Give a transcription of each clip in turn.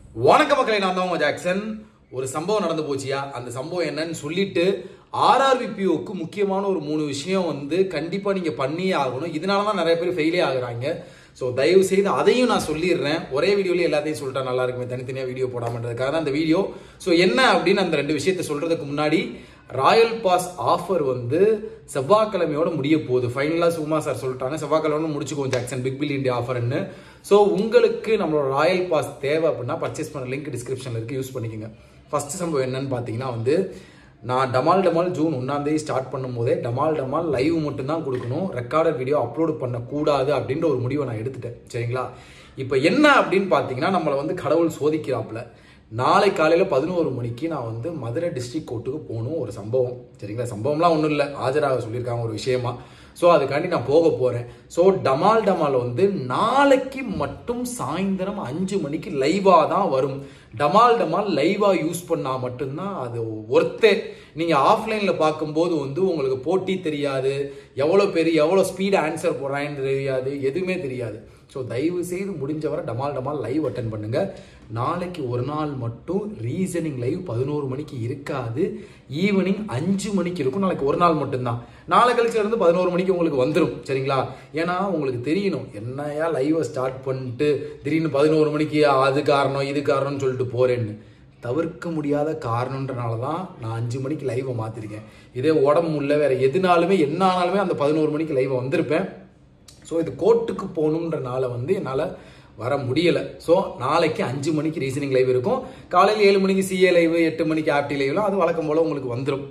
வணக்க மக்களை நான் தான் உங்க ஜாக்சன் ஒரு சம்பவம் நடந்து போச்சியா அந்த சம்பவம் என்னன்னு சொல்லிட்டு ஆர்ஆர்பிபிஓக்கு முக்கியமான ஒரு மூணு விஷயம் வந்து கண்டிப்பா நீங்க பண்ணியே ஆகணும் இதனால தான் நிறைய பேர் ஃபெயிலே ஆகுறாங்க ஸோ தயவு செய்து அதையும் நான் சொல்லிடுறேன் ஒரே வீடியோல எல்லாத்தையும் சொல்லிட்டா நல்லா இருக்குமே தனித்தனியாக வீடியோ போடாமன்றதுக்காக தான் அந்த வீடியோ ஸோ என்ன அப்படின்னு அந்த ரெண்டு விஷயத்த சொல்றதுக்கு முன்னாடி ராயல் பாஸ் ஆஃபர் வந்து செவ்வாய்க்கிழமையோட முடிய போகுது ஃபைனலாக சுகுமா சார் சொல்லிட்டாங்க செவ்வாய்க்கிழமை முடிச்சுக்கோங்க ஜாக்சன் பிக் பில் இண்டியா ஆஃபர்னு ஸோ உங்களுக்கு நம்மளோட ராயல் பாஸ் தேவை அப்படின்னா பர்ச்சேஸ் பண்ண லிங்க் டிஸ்கிரிப்ஷனில் இருக்கு யூஸ் பண்ணிக்கோங்க ஃபர்ஸ்ட் சம்பவம் என்னன்னு பார்த்தீங்கன்னா வந்து நான் டமால் டமால் ஜூன் ஒன்றாம் தேதி ஸ்டார்ட் பண்ணும் போதே டமால் டமால் லைவ் மட்டும்தான் கொடுக்கணும் ரெக்கார்டட் வீடியோ அப்லோட் பண்ணக்கூடாது அப்படின்ற ஒரு முடிவை நான் எடுத்துட்டேன் சரிங்களா இப்போ என்ன அப்படின்னு பார்த்தீங்கன்னா நம்மளை வந்து கடவுள் சோதிக்கிறாப்புல நாளை காலையில் பதினோரு மணிக்கு நான் வந்து மதுரை டிஸ்ட்ரிக்ட் கோர்ட்டுக்கு போகணும் ஒரு சம்பவம் சரிங்களா சம்பவம்லாம் ஒன்றும் இல்லை ஆஜராக சொல்லியிருக்காங்க ஒரு விஷயமா ஸோ அதுக்காண்டி நான் போக போகிறேன் ஸோ டமால் டமால் வந்து நாளைக்கு மட்டும் சாயந்தரம் அஞ்சு மணிக்கு லைவாக தான் வரும் டமால் டமால் லைவாக யூஸ் பண்ணால் மட்டும்தான் அது ஒர்த்தே நீங்கள் ஆஃப்லைனில் பார்க்கும்போது வந்து உங்களுக்கு போட்டி தெரியாது எவ்வளோ பெரிய எவ்வளோ ஸ்பீடு ஆன்சர் போடுறான்னு தெரியாது எதுவுமே தெரியாது ஸோ தயவு செய்து முடிஞ்சவரை டமால் டமால் லைவ் அட்டன் பண்ணுங்க நாளைக்கு ஒரு நாள் மட்டும் ரீசனிங் லைவ் பதினோரு மணிக்கு இருக்காது ஈவினிங் அஞ்சு மணிக்கு இருக்கும் நாளைக்கு ஒரு நாள் மட்டும்தான் நாளை கழிச்சுல இருந்து பதினோரு மணிக்கு உங்களுக்கு வந்துடும் சரிங்களா ஏன்னா உங்களுக்கு தெரியணும் என்னையா லைவை ஸ்டார்ட் பண்ணிட்டு திடீர்னு பதினோரு மணிக்கு அது காரணம் இது காரணம்னு சொல்லிட்டு போறேன்னு தவிர்க்க முடியாத காரணன்றனால தான் நான் அஞ்சு மணிக்கு லைவை மாற்றிருக்கேன் இதே உடம்பு முடியல வேற எதுனாலுமே என்ன ஆனாலுமே அந்த பதினோரு மணிக்கு லைவை வந்திருப்பேன் ஸோ இது கோர்ட்டுக்கு போகணுன்றனால வந்து என்னால் வர முடியலை ஸோ நாளைக்கு அஞ்சு மணிக்கு ரீசனிங் லைவ் இருக்கும் காலையில் ஏழு மணிக்கு சிஏ லைவ் எட்டு மணிக்கு ஆப்டி லைவ்லாம் அது வழக்கம் போல் உங்களுக்கு வந்துடும்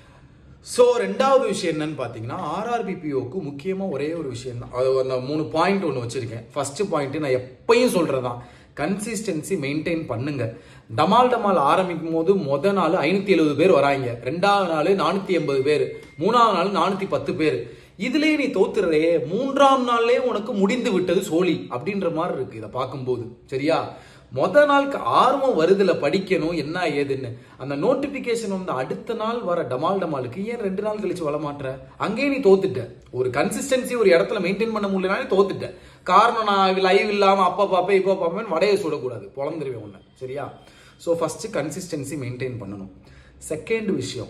ஸோ ரெண்டாவது விஷயம் என்னன்னு பார்த்தீங்கன்னா ஆர்ஆர்பிபிஓக்கு முக்கியமாக ஒரே ஒரு விஷயம் தான் அது அந்த மூணு பாயிண்ட் ஒன்று வச்சிருக்கேன் ஃபர்ஸ்ட் பாயிண்ட் நான் எப்பயும் சொல்றதான் கன்சிஸ்டன்சி மெயின்டைன் பண்ணுங்க டமால் டமால் ஆரம்பிக்கும் போது முத நாள் ஐநூத்தி எழுபது பேர் வராங்க ரெண்டாவது நாள் நானூத்தி எண்பது பேர் மூணாவது நாள் நானூத்தி பத்து பேர் இதுலயே நீ தோத்துறதே மூன்றாம் நாள்லயே உனக்கு முடிந்து விட்டது சோழி அப்படின்ற மாதிரி இருக்கு இதை பார்க்கும்போது சரியா மொத நாளுக்கு ஆர்வம் வருதுல படிக்கணும் என்ன ஏதுன்னு அந்த நோட்டிபிகேஷன் வந்து அடுத்த நாள் வர டமால் டமாலுக்கு ஏன் ரெண்டு நாள் கழிச்சு வர மாட்ற அங்கேயே நீ தோத்துட்ட ஒரு கன்சிஸ்டன்சி ஒரு இடத்துல மெயின்டைன் பண்ண முடியலனாலே தோத்துட்ட காரணம் நான் லைவ் இல்லாம அப்பா பாப்பேன் இப்போ பாப்பேன் வடையை சுடக்கூடாது பொழந்துருவேன் உன்னை சரியா ஸோ ஃபர்ஸ்ட் கன்சிஸ்டன்சி மெயின்டைன் பண்ணணும் செகண்ட் விஷயம்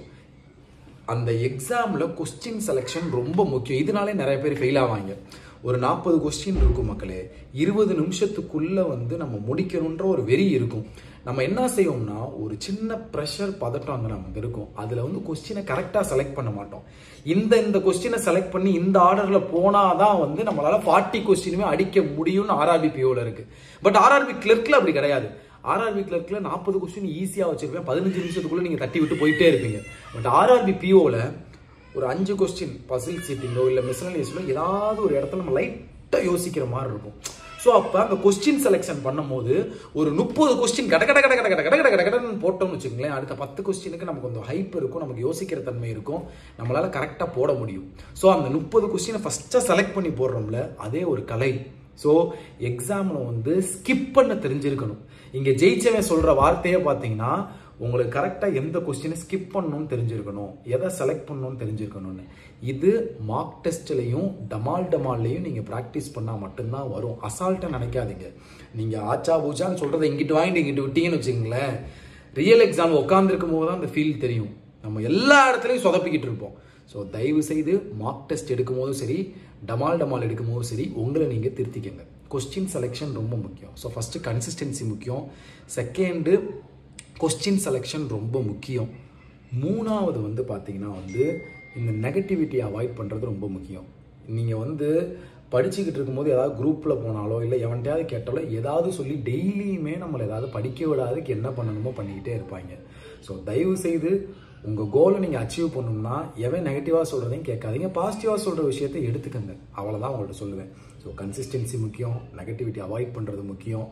அந்த எக்ஸாமில் கொஸ்டின் செலெக்ஷன் ரொம்ப முக்கியம் இதனாலே நிறைய பேர் ஃபெயில் ஆவாங்க ஒரு நாற்பது கொஸ்டின் இருக்கும் மக்களே இருபது நிமிஷத்துக்குள்ள வந்து நம்ம முடிக்கணுன்ற ஒரு வெறி இருக்கும் நம்ம என்ன செய்வோம்னா ஒரு சின்ன ப்ரெஷர் பதட்டம் அங்கே நமக்கு இருக்கும் அதில் வந்து கொஸ்டினை கரெக்டாக செலக்ட் பண்ண மாட்டோம் இந்த இந்த கொஸ்டினை செலக்ட் பண்ணி இந்த ஆர்டரில் போனாதான் வந்து நம்மளால ஃபார்ட்டி கொஸ்டினுமே அடிக்க முடியும்னு ஆர்ஆர்பி பிஓவில் இருக்கு பட் ஆர்ஆர்பி கிளர்க்கில் அப்படி கிடையாது ஆர்ஆர்பி கிளர்க்ல நாற்பது கொஸ்டின் ஈஸியாக வச்சிருப்பேன் பதினஞ்சு நிமிஷத்துக்குள்ள நீங்கள் தட்டி விட்டு போயிட்டே இருப்பீங்க பட் ஆர்ஆர்பி பிஓவில் ஒரு அஞ்சு கொஸ்டின் பசில் சீட்டிங்கோ இல்லை மிஸ்லனியஸிலோ ஏதாவது ஒரு இடத்துல நம்ம லைட்டாக யோசிக்கிற மாதிரி இருக்கும் ஸோ அப்போ அந்த கொஸ்டின் செலெக்ஷன் பண்ணும்போது ஒரு முப்பது கொஸ்டின் கட கட கட கட கட கட கட கட கடன்னு போட்டோம்னு வச்சுக்கோங்களேன் அடுத்த பத்து கொஸ்டினுக்கு நமக்கு கொஞ்சம் ஹைப் இருக்கும் நமக்கு யோசிக்கிற தன்மை இருக்கும் நம்மளால கரெக்டாக போட முடியும் ஸோ அந்த முப்பது கொஸ்டினை ஃபஸ்ட்டாக செலக்ட் பண்ணி போடுறோம்ல அதே ஒரு கலை ஸோ எக்ஸாமில் வந்து ஸ்கிப் பண்ண தெரிஞ்சிருக்கணும் இங்கே ஜெயிச்சவன் சொல்கிற வார்த்தையே பார்த்தீங்கன்னா உங்களுக்கு கரெக்டாக எந்த கொஸ்டினை ஸ்கிப் பண்ணணும்னு தெரிஞ்சிருக்கணும் எதை செலக்ட் பண்ணணும்னு தெரிஞ்சிருக்கணும்னு இது மார்க் டெஸ்ட்லையும் டமால் டமால்லையும் நீங்கள் ப்ராக்டிஸ் பண்ணால் மட்டும்தான் வரும் அசால்ட்டாக நினைக்காதீங்க நீங்கள் ஆச்சா பூச்சான்னு சொல்கிறத இங்கிட்டு வாங்கிட்டு இங்கிட்டு விட்டீங்கன்னு வச்சுங்களேன் ரியல் எக்ஸாம் உட்காந்துருக்கும் போது தான் அந்த ஃபீல் தெரியும் நம்ம எல்லா இடத்துலையும் சொதப்பிக்கிட்டு இருப்போம் ஸோ தயவு செய்து மார்க் டெஸ்ட் எடுக்கும் போதும் சரி டமால் டமால் எடுக்கும் போதும் சரி உங்களை நீங்கள் திருத்திக்கங்க கொஸ்டின் செலெக்ஷன் ரொம்ப முக்கியம் ஸோ ஃபஸ்ட்டு கன்சிஸ்டன்சி முக்கியம் செகண்டு கொஸ்டின் செலெக்ஷன் ரொம்ப முக்கியம் மூணாவது வந்து பார்த்தீங்கன்னா வந்து இந்த நெகட்டிவிட்டி அவாய்ட் பண்ணுறது ரொம்ப முக்கியம் நீங்கள் வந்து படிச்சுக்கிட்டு இருக்கும்போது ஏதாவது குரூப்பில் போனாலோ இல்லை எவன்ட்டையாவது கேட்டாலோ ஏதாவது சொல்லி டெய்லியுமே நம்மளை ஏதாவது படிக்க விடாதுக்கு என்ன பண்ணணுமோ பண்ணிக்கிட்டே இருப்பாங்க ஸோ தயவு செய்து உங்கள் கோலை நீங்கள் அச்சீவ் பண்ணணும்னா எவன் நெகட்டிவாக சொல்கிறதையும் கேட்காதீங்க பாசிட்டிவாக சொல்கிற விஷயத்தை எடுத்துக்கங்க அவ்வளோதான் உங்கள்ட்ட சொல்லுவேன் ஸோ கன்சிஸ்டன்சி முக்கியம் நெகட்டிவிட்டி அவாய்ட் பண்ணுறது முக்கியம்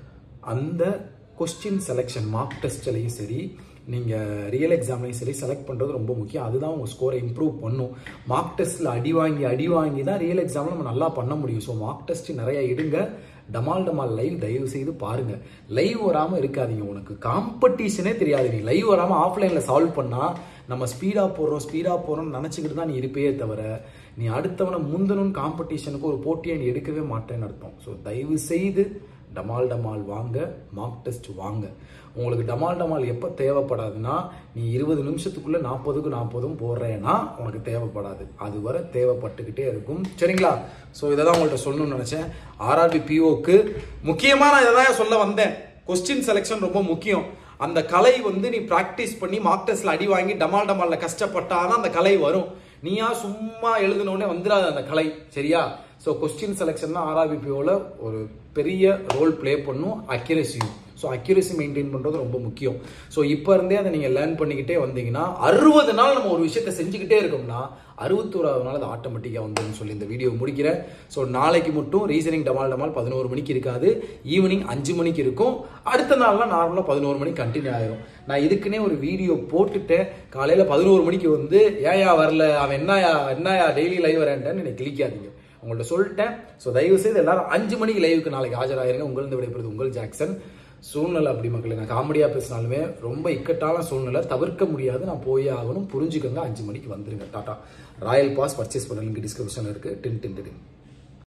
அந்த கொஸ்டின் செலெக்ஷன் மார்க் டெஸ்ட்லையும் சரி நீங்கள் ரியல் எக்ஸாம்லையும் சரி செலக்ட் பண்ணுறது ரொம்ப முக்கியம் அதுதான் உங்கள் ஸ்கோரை இம்ப்ரூவ் பண்ணும் மார்க் டெஸ்ட்டில் அடி வாங்கி அடி வாங்கி தான் ரியல் எக்ஸாமில் நம்ம நல்லா பண்ண முடியும் ஸோ மார்க் டெஸ்ட் நிறைய எடுங்க டமால் டமால் லைவ் தயவு செய்து பாருங்க லைவ் வராமல் இருக்காதீங்க உனக்கு காம்படிஷனே தெரியாது நீ லைவ் வராமல் ஆஃப்லைனில் சால்வ் பண்ணால் நம்ம ஸ்பீடாக போடுறோம் ஸ்பீடாக போகிறோம்னு நினச்சிக்கிட்டு தான் நீ இருப்பே தவிர நீ அடுத்தவனை முந்தனும் காம்படிஷனுக்கு ஒரு போட்டியை நீ எடுக்கவே மாட்டேன்னு அர்த்தம் ஸோ தயவு செய்து டமால் டமால் வாங்க மார்க் டெஸ்ட் வாங்க உங்களுக்கு டமால் டமால் எப்போ தேவைப்படாதுன்னா நீ இருபது நிமிஷத்துக்குள்ள நாற்பதுக்கு நாற்பதும் போடுறேன்னா உனக்கு தேவைப்படாது அது வரை தேவைப்பட்டுக்கிட்டே இருக்கும் சரிங்களா ஸோ இதை தான் உங்கள்கிட்ட சொல்லணும்னு நினச்சேன் ஆர்ஆர்பி பிஓக்கு முக்கியமாக நான் இதை தான் சொல்ல வந்தேன் கொஸ்டின் செலெக்ஷன் ரொம்ப முக்கியம் அந்த கலை வந்து நீ ப்ராக்டிஸ் பண்ணி மார்க் டெஸ்ட்ல அடி வாங்கி டமால் டமால்ல கஷ்டப்பட்டாதான் அந்த கலை வரும் நீயா சும்மா எழுதினோடனே வந்துடாது அந்த கலை சரியா ஸோ கொஸ்டின் செலெக்ஷன் தான் ஆர்ஆர்பிபிஓவில் ஒரு பெரிய ரோல் ப்ளே பண்ணும் அக்யூரஸியும் ஸோ அக்யூரஸி மெயின்டைன் பண்ணுறது ரொம்ப முக்கியம் ஸோ இப்போ இருந்தே அதை நீங்கள் லேர்ன் பண்ணிக்கிட்டே வந்தீங்கன்னா அறுபது நாள் நம்ம ஒரு விஷயத்தை செஞ்சுக்கிட்டே இருக்கோம்னா அறுபத்தோராவது நாள் அது ஆட்டோமேட்டிக்காக வந்துடும் சொல்லி இந்த வீடியோ முடிக்கிறேன் ஸோ நாளைக்கு மட்டும் ரீசனிங் டமால் டமால் பதினோரு மணிக்கு இருக்காது ஈவினிங் அஞ்சு மணிக்கு இருக்கும் அடுத்த நாள்லாம் நார்மலாக பதினோரு மணிக்கு கண்டினியூ ஆயிரும் நான் இதுக்குன்னே ஒரு வீடியோ போட்டுட்டேன் காலையில் பதினோரு மணிக்கு வந்து ஏயா வரல அவன் என்னயா என்னயா டெய்லி லைவ் வரேன்ட்டேன்னு என்னை கிளிக்காதீங்க உங்கள்ட்ட சொல்லிட்டேன் ஸோ தயவு செய்து எல்லாரும் அஞ்சு மணிக்கு லைவுக்கு நாளைக்கு ஆஜராயிருங்க உங்களிருந்து விடைபெறுது உங்கள் ஜாக்சன் சூழ்நிலை அப்படி மக்கள் நான் காமெடியாக பேசினாலுமே ரொம்ப இக்கட்டான சூழ்நிலை தவிர்க்க முடியாது நான் போயே ஆகணும் புரிஞ்சுக்கோங்க அஞ்சு மணிக்கு வந்துருங்க டாட்டா ராயல் பாஸ் பர்ச்சேஸ் பண்ண லிங்க் டிஸ்கிரிப்ஷன் இருக்குது டின் டின் டின்